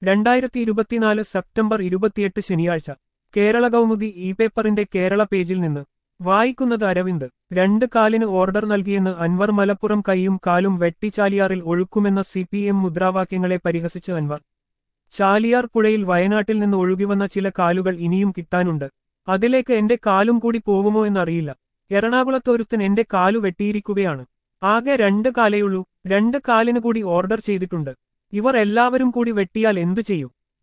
രണ്ടായിരത്തി ഇരുപത്തിനാല് സെപ്റ്റംബർ ഇരുപത്തിയെട്ട് ശനിയാഴ്ച കേരള കൗമുദി ഇ പേപ്പറിന്റെ കേരള പേജിൽ നിന്ന് വായിക്കുന്നത് അരവിന്ദ് രണ്ട് കാലിന് ഓർഡർ നൽകിയെന്ന് അൻവർ മലപ്പുറം കൈയും കാലും വെട്ടിച്ചാലിയാറിൽ ഒഴുക്കുമെന്ന സി പി എം മുദ്രാവാക്യങ്ങളെ പരിഹസിച്ച് അൻവർ ചാലിയാർ പുഴയിൽ വയനാട്ടിൽ നിന്ന് ഒഴുകിവന്ന ചില കാലുകൾ ഇനിയും കിട്ടാനുണ്ട് അതിലേക്ക് എന്റെ കാലും കൂടി പോകുമോ എന്നറിയില്ല എറണാകുളത്തൊരുത്തൻ എന്റെ കാലു വെട്ടിയിരിക്കുകയാണ് ആകെ രണ്ട് കാലേയുള്ളൂ രണ്ട് കാലിന് കൂടി ഓർഡർ ചെയ്തിട്ടുണ്ട് ഇവർ എല്ലാവരും കൂടി വെട്ടിയാൽ എന്തു ചെയ്യും